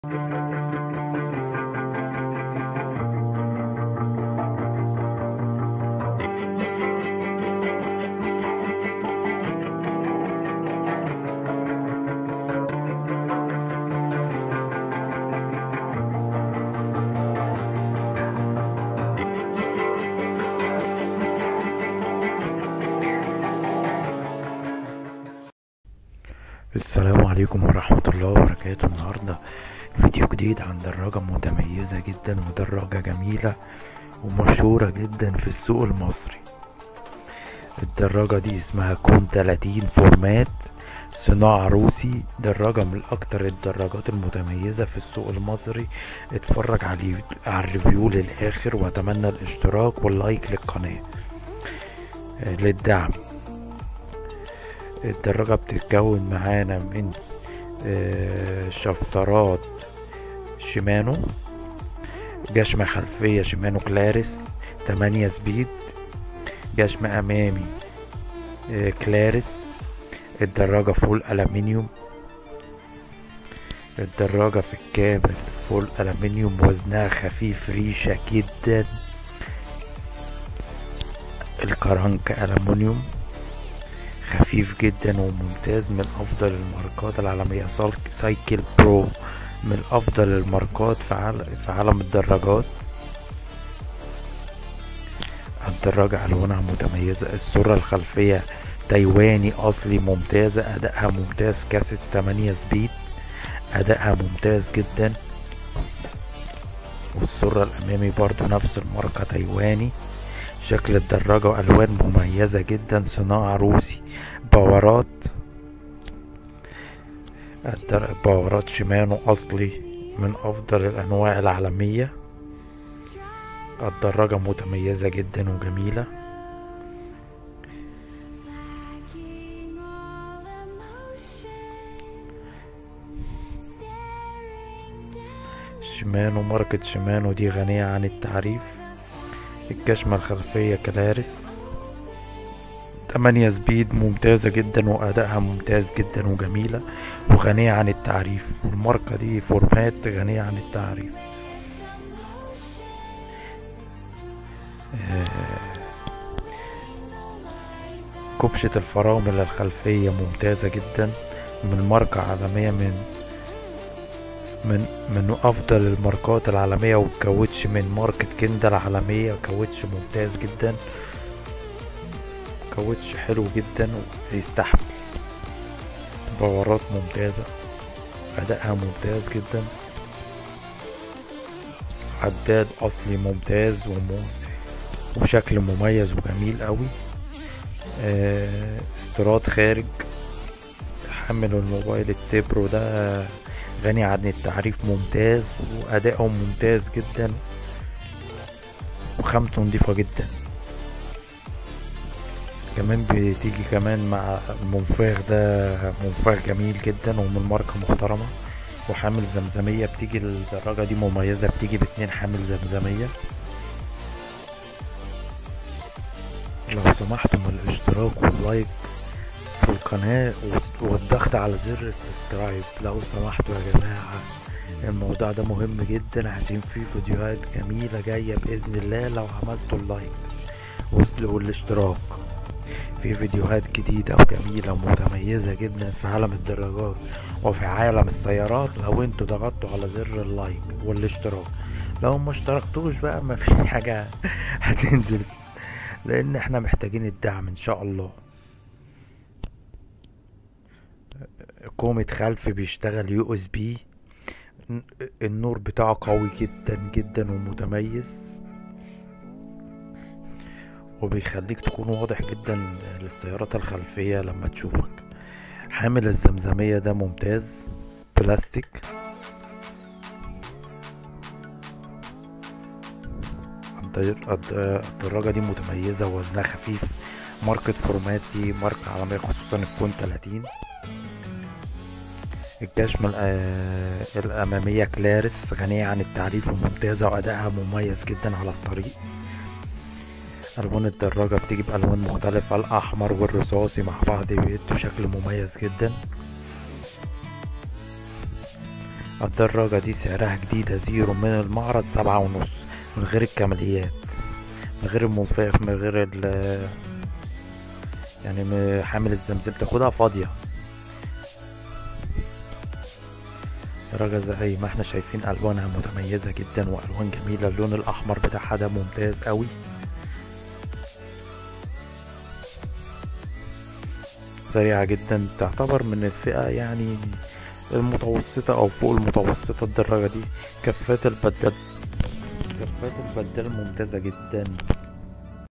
السلام عليكم ورحمة الله وبركاته النهاردة فيديو جديد عن دراجة متميزة جدا ودراجة جميلة ومشهورة جدا في السوق المصري الدراجة دي اسمها كون 30 فورمات صناعة روسي دراجة من أكتر الدراجات المتميزة في السوق المصري اتفرج على على الريفيو للآخر وأتمنى الاشتراك واللايك للقناة آه، للدعم الدراجة بتتكون معانا من آه، شفطرات شيمانو جشمة خلفية شيمانو كلارس تمانية سبيد جشم أمامي آه، كلارس الدراجة فول ألمنيوم الدراجة في الكامل فول ألمنيوم وزنها خفيف ريشة جدا الكرنك ألمنيوم خفيف جدا وممتاز من افضل الماركات العالمية سالك- سايكل برو من افضل الماركات في عالم, في عالم الدراجات الدراجة الوانها متميزة الصورة الخلفية تايواني اصلي ممتازة ادائها ممتاز كاسة 8 سبيد ادائها ممتاز جدا والصورة الامامي برضو نفس الماركة تايواني شكل الدراجة والوان مميزة جدا صناعة روسي باورات الدر- باورات شيمانو اصلي من افضل الانواع العالمية الدراجة متميزة جدا وجميلة Lacking all emotion, staring down. شيمانو ماركة شيمانو دي غنية عن التعريف الجشمة الخلفية كلارس تمانية سبيد ممتازة جدا وأدائها ممتاز جدا وجميلة وغنية عن التعريف والماركة دي فورمات غنية عن التعريف آه، كبشة الفرامل الخلفية ممتازة جدا من ماركة عالمية من من من افضل الماركات العالميه والكاوتش من ماركه كندا العالميه كاوتش ممتاز جدا كاوتش حلو جدا ويستحمل باورات ممتازه ادائها ممتاز جدا عداد اصلي ممتاز وم... وشكل مميز وجميل قوي آه، استيراد خارج حمل الموبايل التبرو ده غني عن التعريف ممتاز وأدائهم ممتاز جدا وخامته نضيفة جدا كمان بتيجي كمان مع المنفاخ ده منفاخ جميل جدا ومن ماركة محترمة وحامل زمزمية بتيجي الدراجة دي مميزة بتيجي باتنين حامل زمزمية لو سمحتم الاشتراك واللايك في القناة وس- والضغط على زر السبسكرايب لو سمحتوا يا جماعة الموضوع ده مهم جدا عشان فيه فيديوهات جميلة جاية بإذن الله لو عملتوا اللايك وال- والاشتراك في فيديوهات جديدة وجميلة ومتميزة جدا في عالم الدراجات وفي عالم السيارات لو انتوا ضغطتوا على زر اللايك والاشتراك لو ما اشتركتوش بقى ما في حاجة هتنزل لان احنا محتاجين الدعم ان شاء الله كومة خلف بيشتغل يو اس بي النور بتاعه قوي جدا جدا ومتميز وبيخليك تكون واضح جدا للسيارات الخلفية لما تشوفك حامل الزمزمية ده ممتاز بلاستيك الدر- الد- الدراجة دي متميزة ووزنها خفيف ماركة فورمات دي ماركة عالمية خصوصا الكون 30 الجشمة الأ- الأمامية كلارس غنية عن التعريف وممتازة وأدائها مميز جدا على الطريق ألوان الدراجة بتيجي بألوان مختلفة الأحمر والرصاصي مع بعض بيدوا شكل مميز جدا الدراجة دي سعرها جديدة زيرو من المعرض سبعة ونص من غير الكماليات من غير المنفاخ من غير ال يعني م- حامل الزمزم تاخدها فاضية دراجة زي ما احنا شايفين ألوانها متميزة جدا وألوان جميلة اللون الأحمر بتاعها ده ممتاز قوي سريعة جدا تعتبر من الفئة يعني المتوسطة أو فوق المتوسطة الدراجة دي كفات البدال كفات البدال ممتازة جدا